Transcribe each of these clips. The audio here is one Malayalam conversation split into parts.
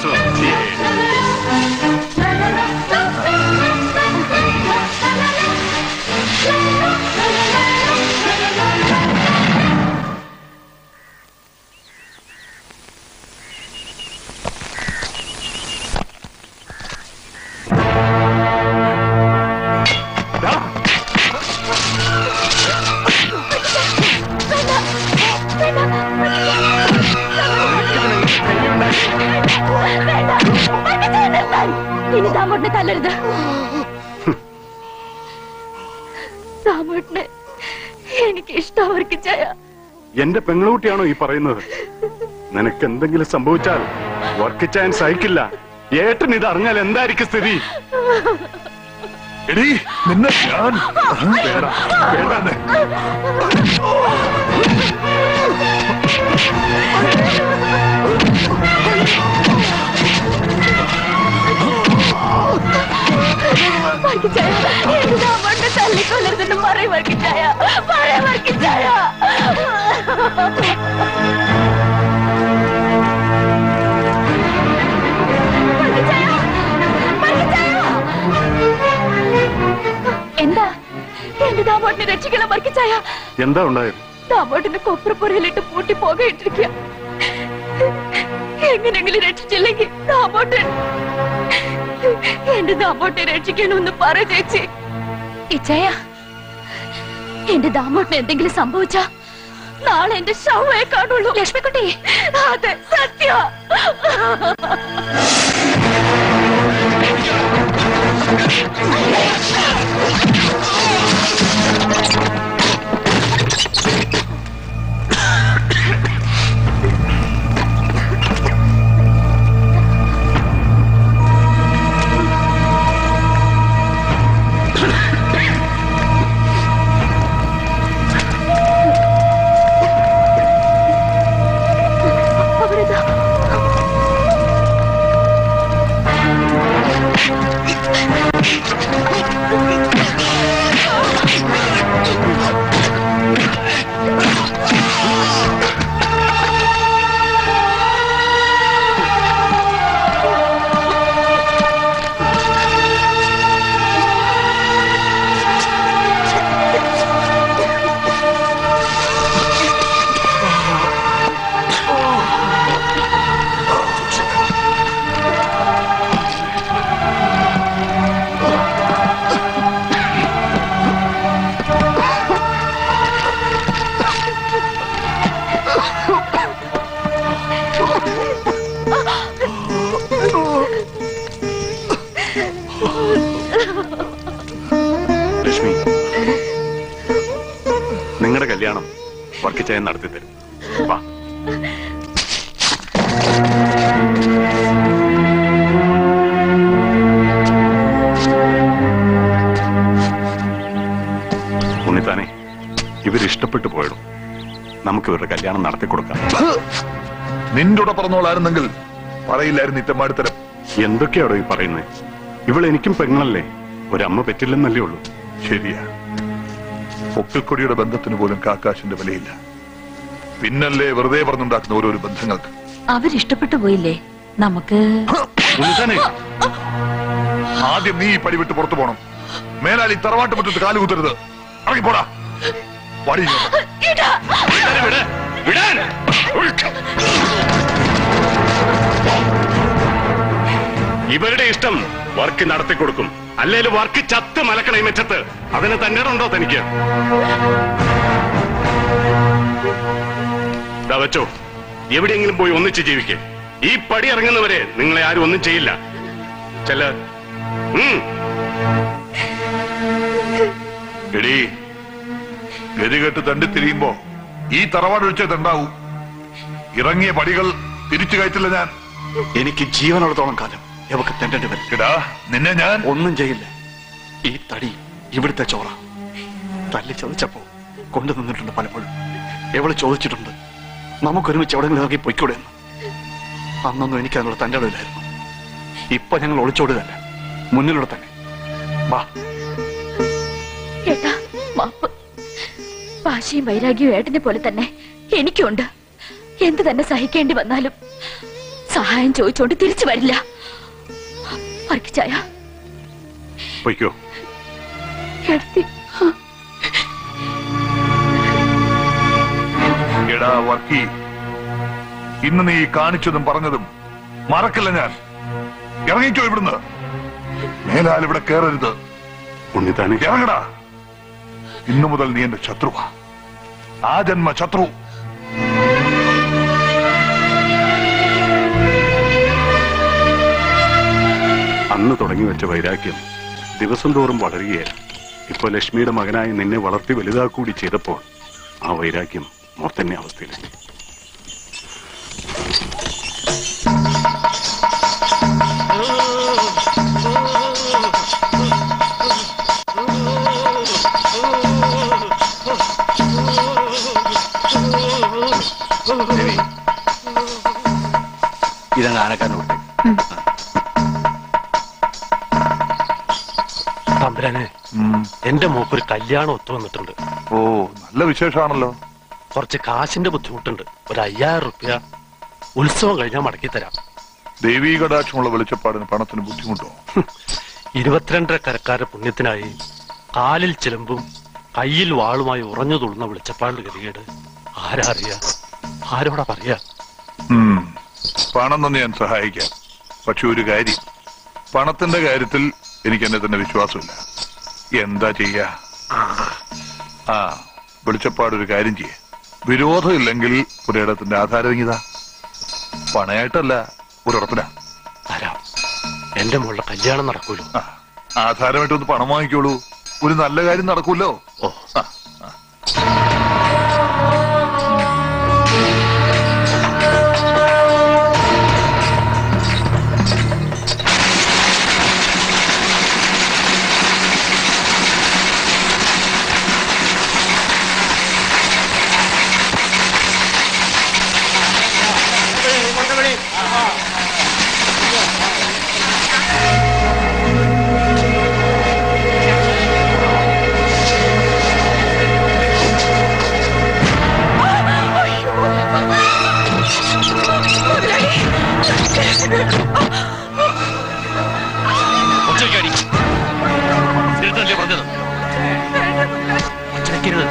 ഇനി ദാമോട്ടിനെ തല്ലരുത് ദാമോട്ടിനെ എനിക്ക് ഇഷ്ടം അവർക്ക് ചായ എന്റെ പെങ്ങളുകുട്ടിയാണോ ഈ പറയുന്നത് നിനക്ക് എന്തെങ്കിലും സംഭവിച്ചാൽ വർക്കിച്ചാൻ സഹിക്കില്ല ഏട്ടൻ ഇത് അറിഞ്ഞാൽ എന്തായിരിക്കും സ്ഥിതി എടീ നിന്നെ ഞാൻ വേണ്ട വേണ്ടെന്ന് വർക്കിച്ചായ എന്റെ ദാമോട്ടിനെ തല്ലിക്കൊല്ലരുതെന്ന് പറയും വർക്കിച്ചായ പറയ വർക്കിച്ചായ എന്താ എന്റെ ദാമോട്ടിനെ രക്ഷിക്കണം വർക്കിച്ചായ എന്താ ഉണ്ടായത് ദാമോട്ടിന്റെ കൊപ്രപ്പുരയിലിട്ട് പൂട്ടി പോകയിട്ടിരിക്കുക എങ്ങനെങ്കിലും രക്ഷിച്ചില്ലെങ്കിൽ ദാമോട്ടൻ എന്റെ ദാമോട്ടെ രക്ഷിക്കണമെന്ന് പറ ചേച്ചി ഇച്ചയ എന്റെ ദാമോട്ടിന് എന്തെങ്കിലും സംഭവിച്ച നാളെ എന്റെ ശവേ കാണുള്ളൂ ലക്ഷ്മിക്കുട്ടി അതെ സത്യ അവരതാ ലക്ഷ്മി നിങ്ങളുടെ കല്യാണം വർക്കിച്ചായൻ നടത്തി തരും വാ ഉണ്ണിത്താനെ ഇവരിഷ്ടപ്പെട്ടു പോയിടും നമുക്ക് ഇവരുടെ കല്യാണം നടത്തി കൊടുക്കാം നിന്റെ കൂടെ പറഞ്ഞോളായിരുന്നെങ്കിൽ പറയില്ലായിരുന്നു ഇറ്റമാടിത്തരം എന്തൊക്കെയാടോ ഈ പറയുന്നത് ഇവൾ എനിക്കും പെങ്ങളല്ലേ ഒരമ്മ പറ്റില്ലെന്നല്ലേ ഉള്ളൂ ശരിയാ പൊക്കിൾക്കൊടിയുടെ ബന്ധത്തിന് പോലും കാക്കാശിന്റെ വിലയില്ല പിന്നല്ലേ വെറുതെ പറഞ്ഞുണ്ടാക്കുന്ന ഓരോരോ ബന്ധങ്ങൾക്ക് അവരിഷ്ടപ്പെട്ടു പോയില്ലേ നമുക്ക് ഉണ്ണിത്താനെ ആദ്യം നീ ഈ പടി വിട്ട് പുറത്തു പോണം മേലാൽ ഈ തറവാട്ട് മുറ്റത്ത് കാല് കുത്തരുത് ഇറങ്ങിപ്പോടാ വടി വിടാൻ ഇവരുടെ ഇഷ്ടം വർക്ക് നടത്തി കൊടുക്കും അല്ലേലും വർക്ക് ചത്ത് മലക്കണ ഈ മെച്ചത്ത് അതിന് തന്നെ ഉണ്ടോ തനിക്ക് ദാ വെച്ചോ എവിടെയെങ്കിലും പോയി ഒന്നിച്ച് ജീവിക്കേ ഈ പടി ഇറങ്ങുന്നവരെ നിങ്ങളെ ആരും ഒന്നും ചെയ്യില്ല ചെല്ല എടീ ഗതികെട്ട് തണ്ടി തിരിയുമ്പോ ഈ തറവാട് ഒഴിച്ചതുണ്ടാവൂ ഇറങ്ങിയ പടികൾ തിരിച്ചു കയറ്റില്ല ഞാൻ എനിക്ക് ജീവനുള്ളത്തോളം കാലം എവക്ക് തെണ്ടേണ്ടി വരും എടാ നിന്നെ ഞാൻ ഒന്നും ചെയ്യില്ല ഈ തടി ഇവിടുത്തെ ചോറ തല്ലി ചതച്ചപ്പോ കൊണ്ടു നിന്നിട്ടുണ്ട് പലപ്പോഴും എവള് ചോദിച്ചിട്ടുണ്ട് നമുക്കൊരുമിച്ച് എവിടെങ്കിലും ഇറങ്ങി പൊയ്ക്കൂടെ എന്ന് അന്നൊന്നും എനിക്ക് അതിനുള്ള തന്റെ ഇടയിലായിരുന്നു ഇപ്പൊ ഞങ്ങൾ ഒളിച്ചോടുകയല്ല മുന്നിലൂടെ തന്നെ വാ ഏട്ടാ മാപ്പ് വാശിയും വൈരാഗ്യവും ഏട്ടനെ പോലെ തന്നെ എനിക്കുണ്ട് എന്ത് തന്നെ സഹിക്കേണ്ടി വന്നാലും സഹായം ചോദിച്ചോണ്ട് തിരിച്ചു വരില്ല വർക്കിച്ചായ പൊയ്ക്കോ എടുത്തി എടാ വർക്കി ഇന്ന് നീ കാണിച്ചതും പറഞ്ഞതും മറക്കില്ല ഞാൻ ഇറങ്ങിക്കോ ഇവിടുന്ന് മേലാൽ ഇവിടെ കയറരുത് ഉണ്ണിത്താനെ ഇറങ്ങടാ ഇന്നു മുതൽ നീ എന്റെ ശത്രുവാ ആ ജന്മ ശത്രു അന്ന് തുടങ്ങി വെച്ച വൈരാഗ്യം ദിവസം തോറും വളരുകയാണ് ഇപ്പൊ ലക്ഷ്മിയുടെ മകനായി നിന്നെ വളർത്തി വലുതാക്കൂടി ചെയ്തപ്പോൾ ആ വൈരാഗ്യം മോർത്തന്നെ അവസ്ഥയിലെത്തി ഇതങ്ങ് ആനക്കാരൻ വിട്ടേ തമ്പുരാനെ എന്റെ മൂപ്പൊരു കല്യാണം ഒത്തു വന്നിട്ടുണ്ട് ഓ നല്ല വിശേഷമാണല്ലോ കുറച്ച് കാശിന്റെ ബുദ്ധിമുട്ടുണ്ട് ഒരു അയ്യായിരം റുപ്യ ഉത്സവം കഴിഞ്ഞാൽ മടക്കി തരാം ദേവീ കടാക്ഷമുള്ള വെളിച്ചപ്പാടിന് പണത്തിന് ബുദ്ധിമുട്ടോ ഇരുപത്തിരണ്ടര കരക്കാരുടെ പുണ്യത്തിനായി കാലിൽ ചിലമ്പും കയ്യിൽ വാളുമായി ഉറഞ്ഞു തുള്ളുന്ന വെളിച്ചപ്പാടിന്റെ ഗതികേട് ആരാ അറിയാ ആരോടാ പറയാ ഉം. പണം തന്നെ ഞാൻ സഹായിക്കാം പക്ഷെ ഒരു കാര്യം പണത്തിന്റെ കാര്യത്തിൽ എനിക്ക് എന്നെ തന്നെ വിശ്വാസമില്ല എന്താ ചെയ്യാ ആ വെളിച്ചപ്പാട് ഒരു കാര്യം ചെയ്യേ വിരോധമില്ലെങ്കിൽ ഒരിടത്തിന്റെ ആധാരം ഇതാ പണയായിട്ടല്ല ഒരിടത്തിനാ തരാം എന്റെ മോളുടെ കല്യാണം നടക്കൂലോ ആ, ആധാരമായിട്ടൊന്ന് പണം വാങ്ങിക്കോളൂ ഒരു നല്ല കാര്യം നടക്കൂല്ലോ ഓ ആ, ആ. ഒച്ചയ്ക്കടി ഇരുട്ടല്ലേ പറഞ്ഞത് ഒച്ചയ്ക്കരുത്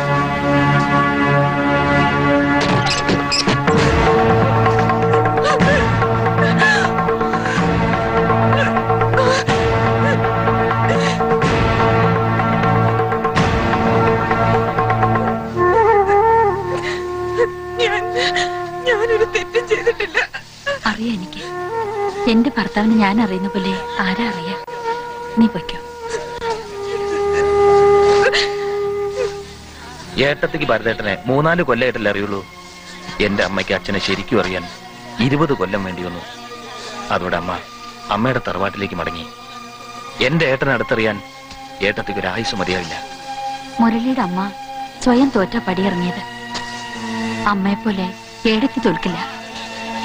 ഞാനൊരു തെറ്റും ചെയ്തിട്ടില്ല അറിയാം എനിക്ക് എന്റെ ഭർത്താവിനെ ഞാൻ അറിയുന്ന പോലെ ആരാ അറിയാ നീ പൊയ്ക്കോ ഏട്ടത്തിക്ക് ഭരതേട്ടനെ മൂന്നാല് കൊല്ലമായിട്ടല്ലേ അറിയുള്ളൂ എന്റെ അമ്മയ്ക്ക് അച്ഛനെ ശരിക്കും അറിയാൻ ഇരുപത് കൊല്ലം വേണ്ടി വന്നു അതോടെ അമ്മ അമ്മയുടെ തറവാട്ടിലേക്ക് മടങ്ങി എന്റെ ഏട്ടനെ അടുത്തറിയാൻ ഏട്ടത്തിക്ക് ഒരു ആയുസ് മതിയാവില്ല മുരളിയുടെ അമ്മ സ്വയം തോറ്റ പടിയിറങ്ങിയത് അമ്മയെപ്പോലെ ഏടത്തി തോൽക്കില്ല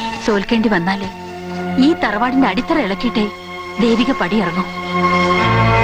തോൽക്കേണ്ടി വന്നാല് ഈ തറവാടിന്റെ അടിത്തറ ഇളക്കിയിട്ടേ ദേവിക പടിയിറങ്ങും